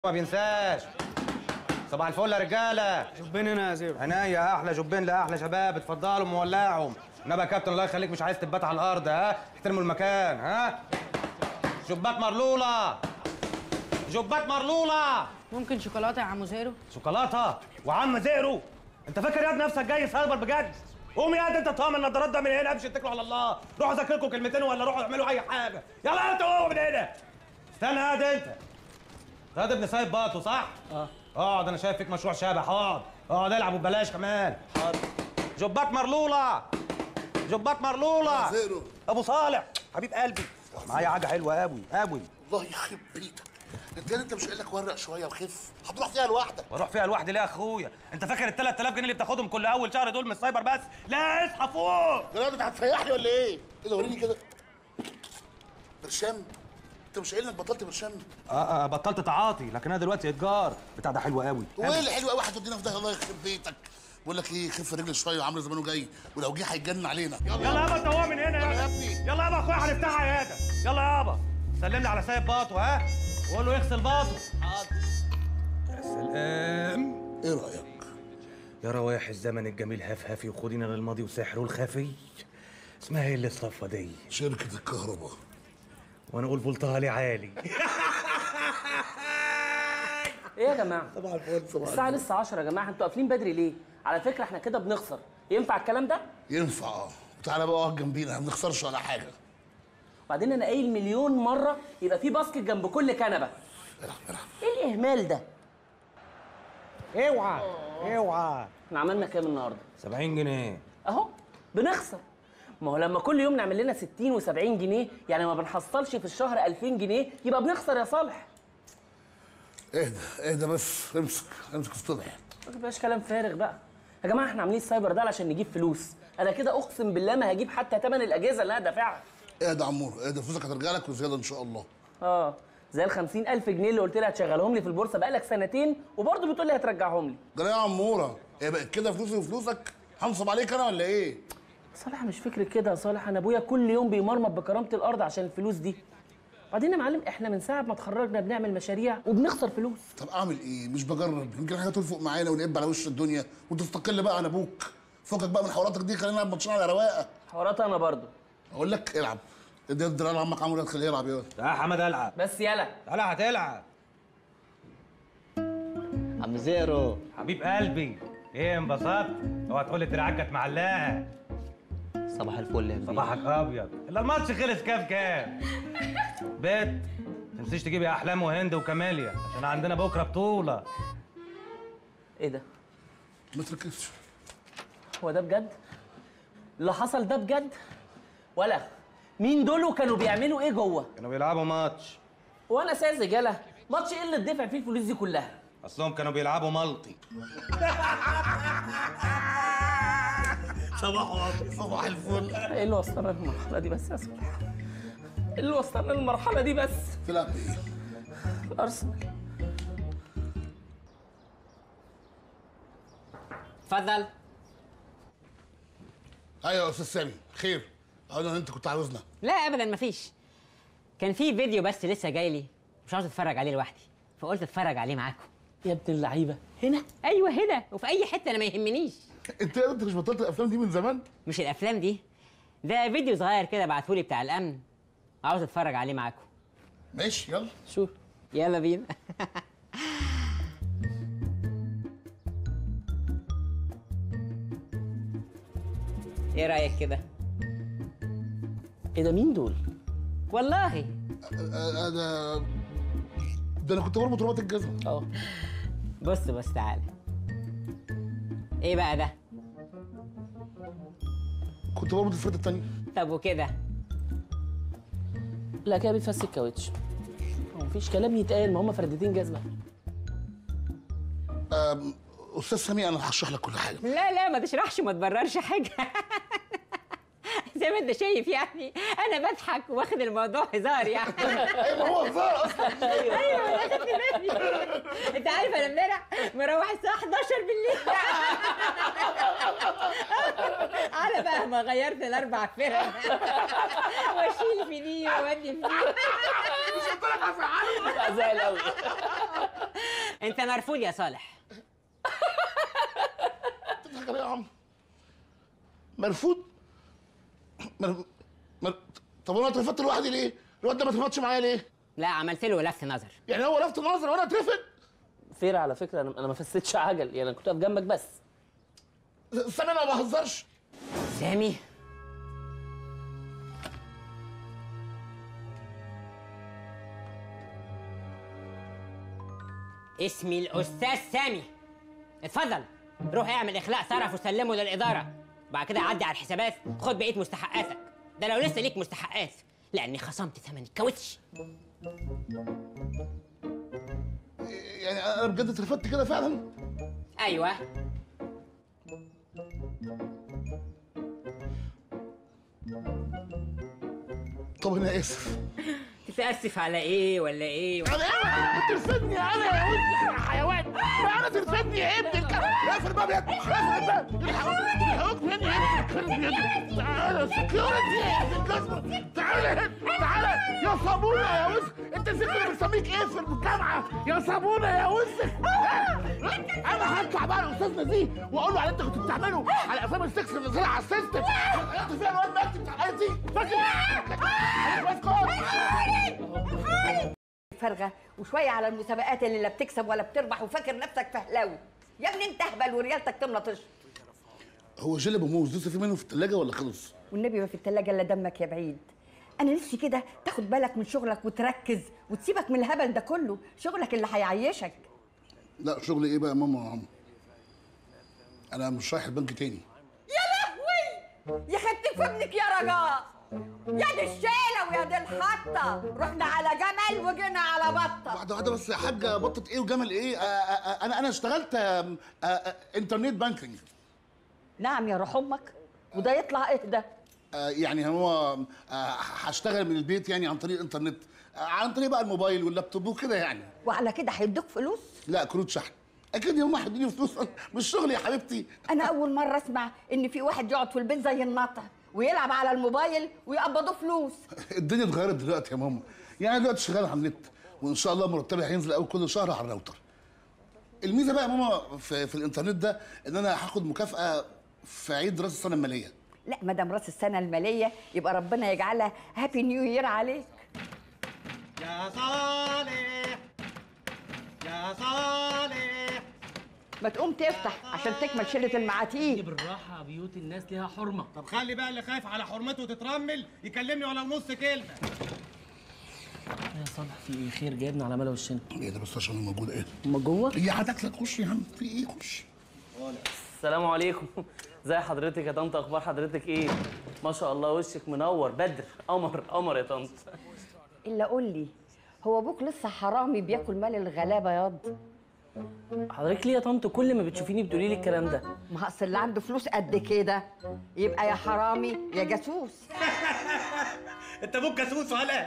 ما بينساش صباح الفل يا رجاله جبين هنا يا زيرو عينيا احلى جبين لاحلى شباب اتفضلوا مولعهم انما يا كابتن الله يخليك مش عايز تبات على الارض ها احترموا المكان ها جبات مرلوله جبات مرلوله ممكن شوكولاته يا عمو زيرو شوكولاته وعم زيرو انت فاكر يا ابني نفسك جاي سايبر بجد قوم يا انت طعم النضارات ده من هنا امشي اتكلوا على الله روحوا ذاكركم كلمتين ولا روحوا اعملوا اي حاجه يلا انت قوم من هنا استنى قاعد انت خد ابن سايب باطو صح؟ اه اقعد انا شايف فيك مشروع شبح اقعد اقعد العب وببلاش كمان حاضر جبات مرلوله جبات مرلوله زيرو. ابو صالح حبيب قلبي معايا حاجه حلوه قوي قوي الله يخرب بيتك انت انت مش قايل لك ورق شويه وخف هتروح فيها لوحدك واروح فيها لوحدي ليه يا اخويا انت فاكر ال 3000 جنيه اللي بتاخدهم كل اول شهر دول من السايبر بس لا اصحى فوق يا راجل انت هتفيحني ولا ايه؟ ايه ده وريني كده برشام انت مش قايل انك بطلت برشام اه اه بطلت تعاطي لكن انا دلوقتي اتجار بتاع ده حلو قوي وايه اللي حلو قوي هتودينا في ده الله يخرب بيتك بقول لك ايه خف رجلك شويه وعامل زمانه جاي ولو جه هيتجنن علينا يلا يابا انت هو من هنا يلا يا يا ابني. يلا يابا اخويا هنفتحها يا ادم يلا يابا سلم لي على سايب باطو ها وقول له يغسل باطو حاضر يا سلام ايه رايك؟ يا روايح الزمن الجميل هفهفي وخدينا للماضي وسحره الخفي اسمها ايه اللي الصفه دي شركه الكهرباء وانا اقول فولتها لي عالي ايه يا جماعه صباح الفل صباح الساعه الفل. لسه 10 يا جماعه انتوا قافلين بدري ليه على فكره احنا كده بنخسر ينفع الكلام ده ينفع اه وتعالى بقى اقعد جنبينا ما بنخسرش ولا حاجه وبعدين انا قايل مليون مره يبقى في باسكت جنب كل كنبه العب العب ايه الاهمال ده اوعى اوعى احنا عملنا كام النهارده 70 جنيه اهو بنخسر ما هو لما كل يوم نعمل لنا 60 و70 جنيه يعني ما بنحصلش في الشهر 2000 جنيه يبقى بنخسر يا صالح اهدى اهدى بس امسك امسك اصطلح ما تبقاش كلام فارغ بقى يا جماعه احنا عاملين السايبر ده علشان نجيب فلوس انا كده اقسم بالله ما هجيب حتى ثمن الاجهزه اللي انا دافعها اهدى يا عمور اهدى فلوسك هترجع لك وزياده ان شاء الله اه زي ال 50000 جنيه اللي قلت لي هتشغلهم لي في البورصه بقالك سنتين وبرضه بتقول لي هترجعهم لي ده يا عموره ايه بقت كده فلوسي وفلوسك هنصب عليك انا ولا ايه؟ صالح مش فكرة كده يا صالح انا ابويا كل يوم بيمرمط بكرامه الارض عشان الفلوس دي بعدين يا معلم احنا من ساعه ما اتخرجنا بنعمل مشاريع وبنخسر فلوس طب اعمل ايه؟ مش بجرب يمكن حاجه تلفق معانا ونقب على وش الدنيا وتستقل بقى عن ابوك فكك بقى من حواراتك دي خلينا نلعب ماتشين على رواقه حوارات انا برضه اقول لك العب ادي الدراع لعمك عمرو خليه يلعب يلا تعال يا حمد العب بس يلا تعالى هتلعب عم زيرو حبيب قلبي ايه انبسطت اوعى تقول لي دراعك كانت معلقه صباح الفل يا كبير صباحك ابيض الا الماتش خلص كام كام بيت تنسيش تجيبي احلام وهند وكماليا عشان عندنا بكره بطوله ايه ده ما تركزش هو ده بجد اللي حصل ده بجد ولا مين دول وكانوا بيعملوا ايه جوه كانوا بيلعبوا ماتش وانا ساذج يلا ماتش ايه اللي اتدفع فيه الفلوس دي كلها اصلهم كانوا بيلعبوا ملطي صباح الفل ايه اللي وصلنا للمرحله دي بس يا صالح ايه اللي وصلنا للمرحله دي بس تلعب ايه؟ الارسنال اتفضل ايوه يا استاذ سامي خير اقول انت كنت عاوزنا لا ابدا مفيش كان في فيديو بس لسه جاي لي مش عاوز اتفرج عليه لوحدي فقلت اتفرج عليه معاكم يا ابن اللعيبه هنا ايوه هنا وفي اي حته انا ما يهمنيش انت يا انت مش بطلت الافلام دي من زمان؟ مش الافلام دي ده فيديو صغير كده بعتهولي بتاع الامن عاوز اتفرج عليه معاكم ماشي يلا شوف يلا بينا ايه رايك كده ايه ده مين دول والله أ- أ- ده ده انا كنت بربط رباط الجزمه اه بص بص تعالى ايه بقى ده كنت بربط الفرد التانية طب وكده لا كده بيتفس الكاوتش هو مفيش كلام يتقال ما هم فردتين جزمه أم، استاذ سامي انا هشرح لك كل حاجه لا لا ما تشرحش ما تبررش حاجه زي ما انت شايف يعني انا بضحك واخد الموضوع هزار يعني ايوه هو هزار اصلا ايوه انا خدت بالي انت عارف انا امبارح مروح الساعه 11 بالليل على بقى ما غيرت الاربع فرق واشيل في دي واودي في دي زي قوي انت مرفوض يا صالح تضحك عليا يا عم مرفوض مر... مر... طب انا اترفدت لوحدي ليه؟ الواد ده ما اترفدش معايا ليه؟ لا عملت له لفت نظر يعني هو لفت نظر وانا اترفد؟ فير على فكره انا انا ما فسيتش عجل يعني انا كنت واقف جنبك بس استنى انا ما بهزرش سامي اسمي الاستاذ سامي اتفضل روح اعمل اخلاء صرف وسلمه للاداره بعد كده عدي على الحسابات خد بقيه مستحقاتك ده لو لسه ليك مستحقات لاني خصمت ثمن الكاوتش يعني انا بجد اترفدت كده فعلا ايوه طب انا اسف تتاسف على ايه ولا ايه انا ايه ترفدني انا يا ولد يا حيوان ما انا ترفدني يا ابن الكلب اقفل الباب يا ابني اقفل الباب الحقوق مني يا ابني الكلب تعالى سكيورتي يا ابن الجزمه تعالى هنا تعالى يا صابونه يا وسخ انت نسيت انا بسميك ايه في الجامعه يا صابونه يا وسخ انا هطلع بقى لاستاذ نزيه واقول له على اللي انت كنت بتعمله على افلام السكس اللي نزلها على السيستم غيرت فيها الواد مجدي بتاع الاي تي فاكر انا كويس فارغه وشويه على المسابقات اللي لا بتكسب ولا بتربح وفاكر نفسك فهلاوي يا ابني انت اهبل وريالتك تملى طش هو جيلي بموز لسه في منه في الثلاجه ولا خلص؟ والنبي ما في التلاجة الا دمك يا بعيد انا نفسي كده تاخد بالك من شغلك وتركز وتسيبك من الهبل ده كله شغلك اللي هيعيشك لا شغل ايه بقى يا ماما يا عم انا مش رايح البنك تاني يا لهوي يا خدت فمك يا رجاء يا دي الشيله ويا دي الحطه رحنا على جمل وجينا على بطه واحده واحده بس يا حاجه بطه ايه وجمل ايه آه آه آه انا انا اشتغلت آه آه آه انترنت بانكينج نعم يا روح امك وده يطلع اهدى آه يعني هو آه هشتغل من البيت يعني عن طريق الانترنت آه عن طريق بقى الموبايل واللابتوب وكده يعني وعلى كده هيدوك فلوس لا كروت شحن اكيد يوم واحد يديني فلوس مش شغل يا حبيبتي انا اول مره اسمع ان في واحد يقعد في البيت زي النطع ويلعب على الموبايل ويقبضوه فلوس الدنيا اتغيرت دلوقتي يا ماما يعني أنا دلوقتي شغال على النت وان شاء الله مرتبي هينزل اول كل شهر على الراوتر الميزه بقى يا ماما في, في الانترنت ده ان انا هاخد مكافاه في عيد راس السنه الماليه لا ما دام راس السنه الماليه يبقى ربنا يجعلها هابي نيو يير عليك يا صالح يا صالح ما تقوم تفتح عشان تكمل شله المعاتيه بالراحه بيوت الناس ليها حرمه طب خلي بقى اللي خايف على حرمته تترمل يكلمني ولو نص كلمه يا صالح في ايه خير جايبنا على ملا وشنا ايه ده بس عشان موجود ايه اما جوه هي هتاكلك خش يا عم في ايه خش السلام عليكم ازي حضرتك يا طنط اخبار حضرتك ايه ما شاء الله وشك منور بدر قمر قمر يا طنط الا قول لي هو ابوك لسه حرامي بياكل مال الغلابه ياض حضرتك ليه يا طنط كل ما بتشوفيني بتقولي لي الكلام ده ما اصل اللي عنده فلوس قد كده يبقى يا حرامي يا جاسوس انت ابوك جاسوس ولا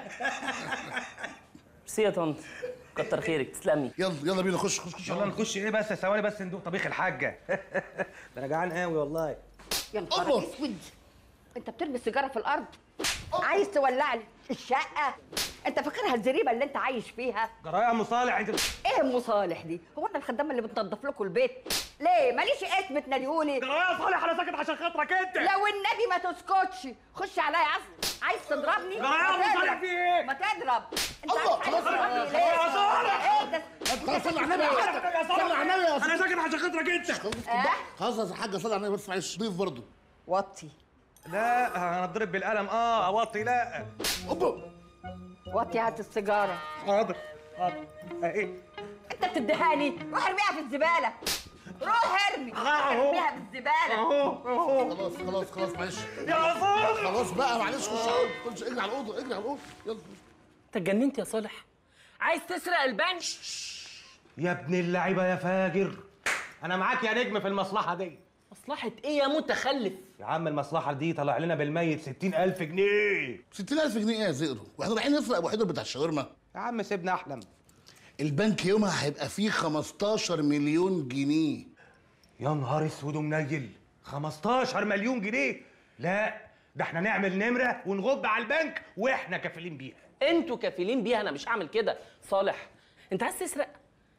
ميرسي يا طنط كتر خيرك تسلمي يلا يلا بينا خش خش خش يلا نخش ايه بس ثواني بس ندوق طبيخ الحاجه ده انا جعان قوي والله يا نهار الله. اسود انت بترمي السيجاره في الارض عايز تولع لي الشقه انت فاكرها الزريبه اللي انت عايش فيها جرايه يا ام صالح انت ايه ام صالح دي هو انا الخدامه اللي بتنظف لكم البيت ليه ماليش اسم تناديهولي جرايه يا صالح انا ساكت عشان خاطرك انت لو النبي ما تسكتش خش عليا عايز عايز تضربني جرايه يا ما ام صالح تضرب. في ايه ما تضرب انت الله، عايز خلاص. تضربني ليه يا صالح. ايه ده خلاص صلي على النبي يا حاج صلي على النبي يا انا ساكت عشان خاطرك انت اه خلاص يا حاجه صلي على النبي بس معلش ضيف برضه وطي لا انا اتضرب بالقلم اه اوطي لا اوبا وطي هات السيجاره حاضر حاضر اهي انت بتديهاني روح ارميها في الزباله روح ارمي أهو. ارميها في الزباله اهو اهو خلاص خلاص خلاص معلش يا صالح خلاص بقى معلش خش على الأوضة. خش اجري على الاوضه اجري على الاوضه يلا انت اتجننت يا صالح عايز تسرق البنك يا ابن اللعيبه يا فاجر انا معاك يا نجم في المصلحه دي مصلحه ايه يا متخلف يا عم المصلحه دي طلع لنا بالميت 60000 جنيه 60000 جنيه ايه يا زئرو واحنا رايحين نسرق ابو حيدر بتاع الشاورما يا عم سيبنا احلم البنك يومها هيبقى فيه 15 مليون جنيه يا نهار اسود ومنيل 15 مليون جنيه لا ده احنا نعمل نمره ونغب على البنك واحنا كافلين بيها انتوا كفيلين بيها انا مش هعمل كده صالح انت عايز تسرق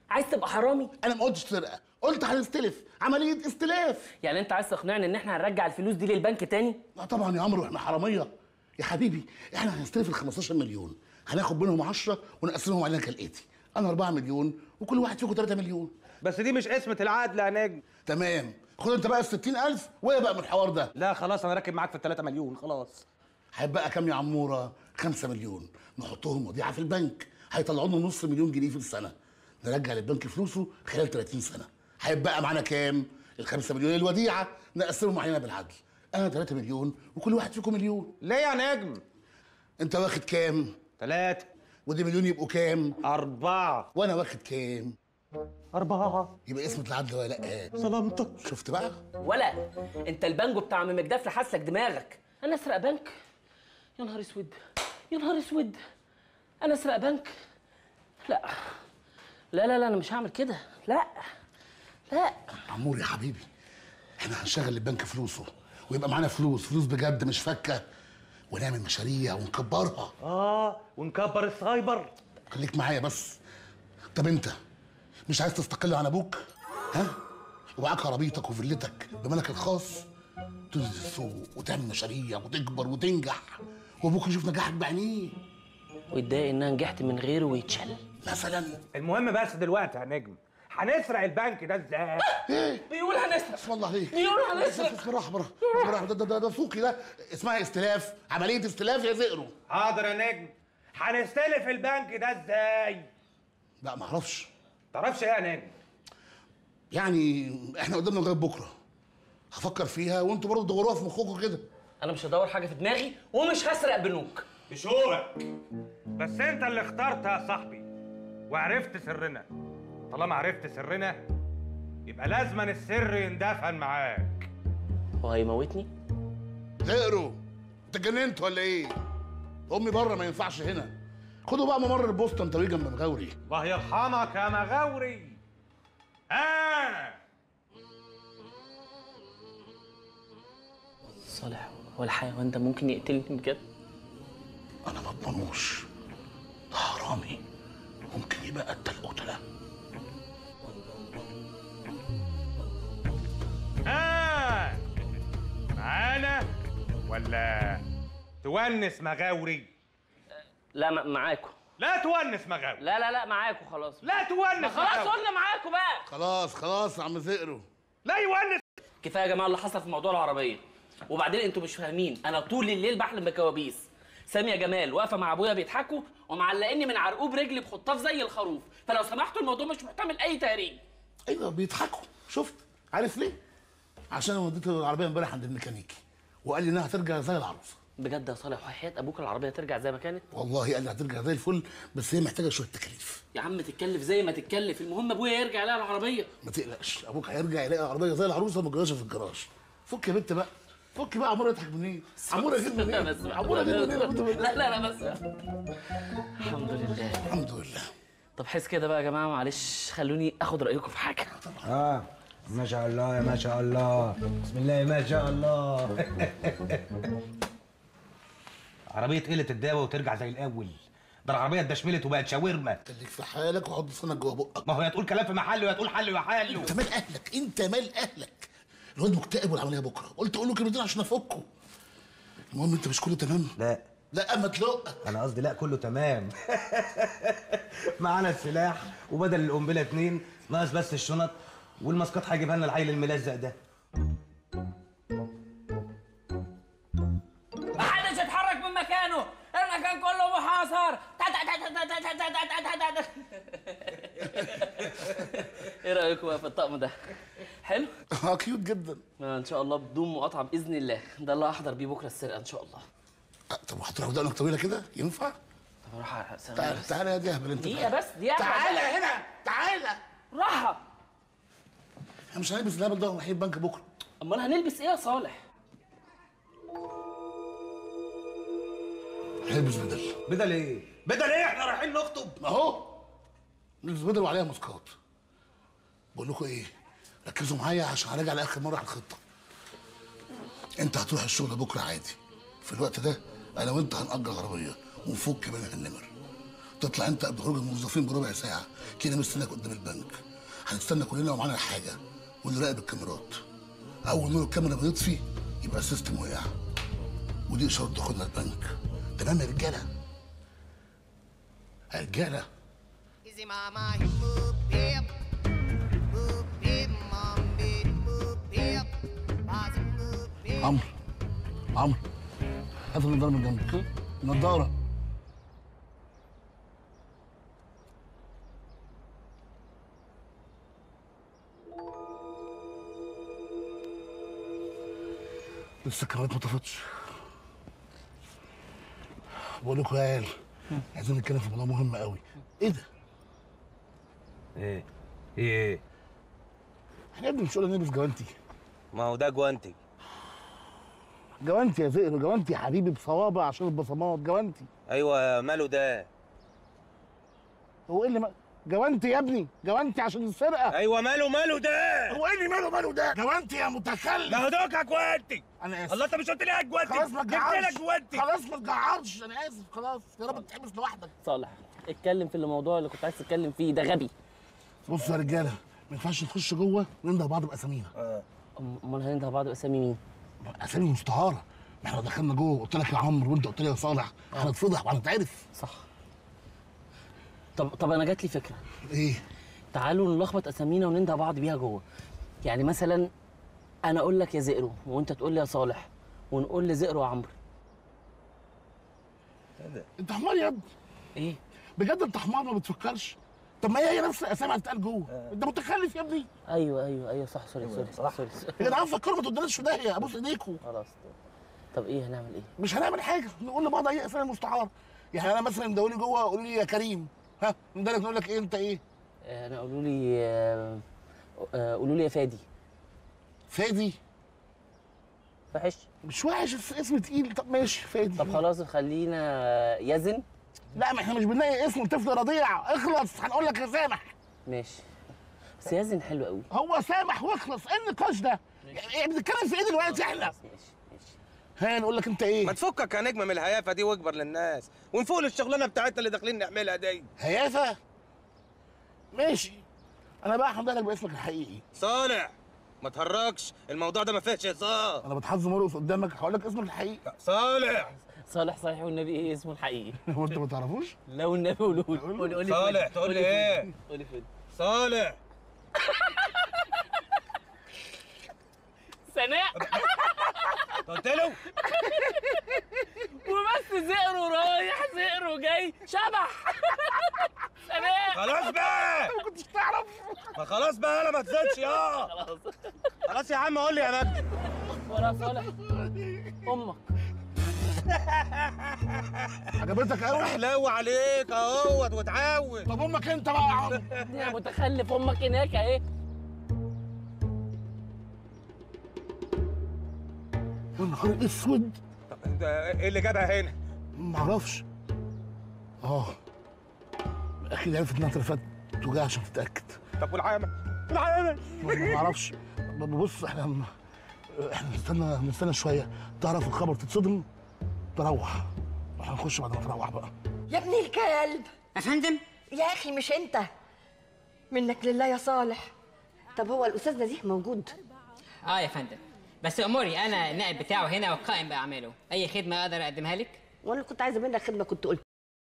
عايز تبقى حرامي انا ما قلتش سرقه قلت هنستلف عمليه استلاف يعني انت عايز تقنعني ان احنا هنرجع الفلوس دي للبنك تاني لا طبعا يا عمرو احنا حراميه يا حبيبي احنا هنستلف ال 15 مليون هناخد منهم 10 ونقسمهم علينا كالاتي انا 4 مليون وكل واحد فيكم 3 مليون بس دي مش قسمة العدل يا نجم تمام خد انت بقى ال 60000 وايه بقى من الحوار ده لا خلاص انا راكب معاك في ال 3 مليون خلاص هيبقى كام يا عموره 5 مليون نحطهم وديعه في البنك هيطلعوا لنا نص مليون جنيه في السنه نرجع للبنك فلوسه خلال 30 سنه هيبقى معانا كام ال 5 مليون الوديعه نقسمهم علينا بالعدل انا 3 مليون وكل واحد فيكم مليون ليه يا نجم انت واخد كام ثلاثة ودي مليون يبقوا كام أربعة وانا واخد كام أربعة يبقى اسمة العدل ولا لا سلامتك شفت بقى ولا انت البانجو بتاع عم مجدف لحسلك دماغك انا اسرق بنك يا نهار اسود يا نهار اسود انا اسرق بنك لا لا لا لا انا مش هعمل كده لا لا عمور يا حبيبي احنا هنشغل البنك فلوسه ويبقى معانا فلوس فلوس بجد مش فكه ونعمل مشاريع ونكبرها آه ونكبر السايبر خليك معايا بس طب انت مش عايز تستقل عن ابوك ها ومعاك عربيتك وفيلتك بملك الخاص تنزل السوق وتعمل مشاريع وتكبر وتنجح وابوك يشوف نجاحك بعينيه ويتضايق ان انا نجحت من غيره ويتشل مثلا المهم بس دلوقتي يا نجم هنسرق البنك ده ازاي؟ ايه بيقول هنسرق اسم الله عليك بيقول هنسرق بسم الله الرحمن الرحيم ده ده ده, ده سوقي ده اسمها استلاف عمليه استلاف يا زئرو حاضر يا نجم هنستلف البنك ده ازاي؟ لا ما اعرفش تعرفش ايه يا نجم؟ يعني احنا قدامنا لغايه بكره هفكر فيها وانتوا برضه دوروها في مخكم كده انا مش هدور حاجه في دماغي ومش هسرق بنوك بشوقك بس انت اللي اخترتها يا صاحبي وعرفت سرنا طالما عرفت سرنا يبقى لازما السر يندفن معاك هو هيموتني زئرو انت اتجننت ولا ايه؟ امي بره ما ينفعش هنا خدوا بقى ممر البوسطه انت ويجي جنب مغاوري الله يرحمك يا مغاوري آه صالح هو الحيوان ده ممكن يقتلني بجد انا ما اضمنوش ده حرامي ممكن يبقى قتل قتله آه معانا ولا تونس مغاوري لا م- معاكم لا تونس مغاوري لا لا لا معاكم خلاص لا تونس خلاص مغاوري. قلنا معاكم بقى خلاص خلاص يا عم زئرو لا يونس كفايه يا جماعه اللي حصل في موضوع العربيه وبعدين انتوا مش فاهمين انا طول الليل بحلم بكوابيس سامي يا جمال واقفه مع ابويا بيضحكوا ومعلقيني من عرقوب رجلي بخطاف زي الخروف فلو سمحتوا الموضوع مش محتمل اي تهريج ايوه بيضحكوا شفت عارف ليه؟ عشان انا وديت العربيه امبارح عند الميكانيكي وقال لي انها هترجع زي العروسه بجد يا صالح وحياه ابوك العربيه ترجع زي ما كانت والله قال لي هترجع زي الفل بس هي محتاجه شويه تكاليف يا عم تتكلف زي ما تتكلف المهم ابويا يرجع يلاقي العربيه ما تقلقش ابوك هيرجع يلاقي العربيه زي العروسه متجوزه في الجراج فك يا بنت بقى فك بقى عموره يضحك منين؟ عموره جيب منين؟ بس عموره جيب منين يا بنت؟ لا لا لا بس الحمد لله الحمد لله طب حس كده بقى يا جماعه معلش خلوني اخد رايكم في حاجه اه ما شاء الله يا ما شاء الله بسم الله ما شاء الله عربية قلة الدواء وترجع زي الأول ده العربية اتدشملت وبقت شاورما خليك في حالك وحط لسانك جوه بقك ما هو يا تقول كلام في محله يا تقول حل وحله انت مال اهلك انت مال اهلك الواد مكتئب والعمليه بكره قلت اقول له كلمتين عشان افكه المهم انت مش كله تمام لا لا اما تلق انا قصدي لا كله تمام معانا السلاح وبدل القنبله اتنين ناقص بس الشنط والماسكات هيجيبها لنا العيل الملزق ده محدش يتحرك من مكانه المكان كله محاصر ايه رايكم بقى في الطقم ده حلو اه كيوت جدا آه، ان شاء الله بدون مقاطعه باذن الله ده اللي هحضر بيه بكره السرقه ان شاء الله آه، طب وهتروح ودقنك طويله كده ينفع؟ طب اروح على ثانية تعالى بس. تعالى يا دي اهبل انت دقيقه بس دقيقه تعالى هنا تعالى راحه احنا مش هنلبس اللعبه ده رايحين البنك بكره امال هنلبس ايه يا صالح هنلبس بدل بدل ايه؟ بدل ايه؟ احنا رايحين نخطب اهو نلبس بدل وعليها مسكات بقول لكم ايه ركزوا معايا عشان هراجع لاخر مره على الخطه انت هتروح الشغل بكره عادي في الوقت ده انا وانت هنأجر عربيه ونفك منها النمر تطلع انت قبل خروج الموظفين بربع ساعه كده مستناك قدام البنك هنستنى كلنا ومعانا الحاجه ونراقب الكاميرات اول ما الكاميرا بتطفي يبقى السيستم وقع ودي اشاره دخولنا البنك تمام يا رجاله يا رجاله Easy mama, he boop hip, boop hip, mom did boop hip, boss boop hip. عمرو عمرو هات النضاره من جنبك النضاره لسه الكاميرات ما طفتش بقول لكم يا عيال عايزين نتكلم في موضوع مهم قوي ايه ده؟ ايه ايه احنا يا ابني مش قلنا نلبس جوانتي ما هو ده جوانتي جوانتي يا زئر جوانتي يا حبيبي بصوابع عشان البصمات جوانتي ايوه ماله ده هو ايه اللي ما... جوانتي يا ابني جوانتي عشان السرقه ايوه ماله ماله ده هو ايه اللي ماله ماله ده جوانتي يا متخلف ما هو دوكا جوانتي انا اسف الله انت مش قلت لي هات جوانتي خلاص ما جبت تجعرش لك جوانتي خلاص ما تجعرش انا اسف خلاص يا رب تحبس لوحدك صالح اتكلم في الموضوع اللي كنت عايز تتكلم فيه ده غبي بصوا يا رجاله ما ينفعش نخش جوه وننده بعض باسامينا أم- امال هننده بعض اسامي مين اسامي مستعاره ما احنا لو دخلنا جوه قلت لك يا عمرو وانت قلت لي يا صالح هنتفضح وهنتعرف صح طب طب انا جات لي فكره ايه تعالوا نلخبط اسامينا وننده بعض بيها جوه يعني مثلا انا اقول لك يا زئرو وانت تقول لي يا صالح ونقول لزئرو وعمرو انت حمار يا ابني ايه بجد انت حمار ما بتفكرش طب ما هي هي نفس الاسامي هتتقال جوه انت متخلف يا ابني ايوه ايوه ايوه صح سوري سوري سوري, سوري. يا جدعان فكروا ما تودناش في داهيه ابوس ايديكم خلاص طب ايه هنعمل ايه مش هنعمل حاجه نقول لبعض اي اسامي مستعاره يعني انا مثلا ندولي جوه قولوا لي يا كريم ها ندالك نقول لك ايه انت ايه آه، انا قولوا لي آه، آه، قولوا لي يا فادي فادي وحش مش وحش بس اسم تقيل طب ماشي فادي طب خلاص خلينا يزن لا ما احنا مش بنلاقي اسم طفل رضيع اخلص هنقول لك يا سامح ماشي بس يزن حلو قوي هو سامح واخلص ايه النقاش ده؟ يعني بنتكلم في ايه دلوقتي احنا؟ ماشي ماشي ها نقول لك انت ايه؟ ما تفكك يا نجم من الهيافه دي واكبر للناس ونفوق للشغلانه بتاعتنا اللي داخلين نعملها دي هيافه؟ ماشي انا بقى هندهلك باسمك الحقيقي صالح ما تهرجش الموضوع ده ما فيهش هزار انا بتحظ مرقص قدامك هقول لك اسمك الحقيقي صالح صالح صحيح والنبي ايه اسمه الحقيقي هو انت ما تعرفوش؟ لو النبي قولوا لي قولي قولي صالح فين. تقول لي قولي ايه فين. قولي فين صالح سناء قلت له وبس زئرو رايح زئرو جاي شبح سناء خلاص بقى ما كنتش تعرف ما خلاص بقى انا ما تزيدش يا خلاص خلاص يا عم قول لي يا مجدي ولا صالح امك عجبتك قوي؟ حلو عليك اهوت وتعود طب امك انت بقى يا عمرو يا متخلف امك هناك اهي يا نهار اسود طب انت ايه اللي جابها هنا ما اعرفش اه اكيد عرفت انها اترفدت توجع عشان تتاكد طب والعامل العامل ما اعرفش بص احنا احنا نستنى نستنى شويه تعرف الخبر تتصدم تروح احنا نخش بعد ما تروح بقى يا ابن الكلب يا فندم يا اخي مش انت منك لله يا صالح طب هو الاستاذ نزيه موجود اه يا فندم بس اموري انا النائب بتاعه هنا والقائم باعماله اي خدمه اقدر اقدمها لك وانا كنت عايزه منك خدمه كنت قلت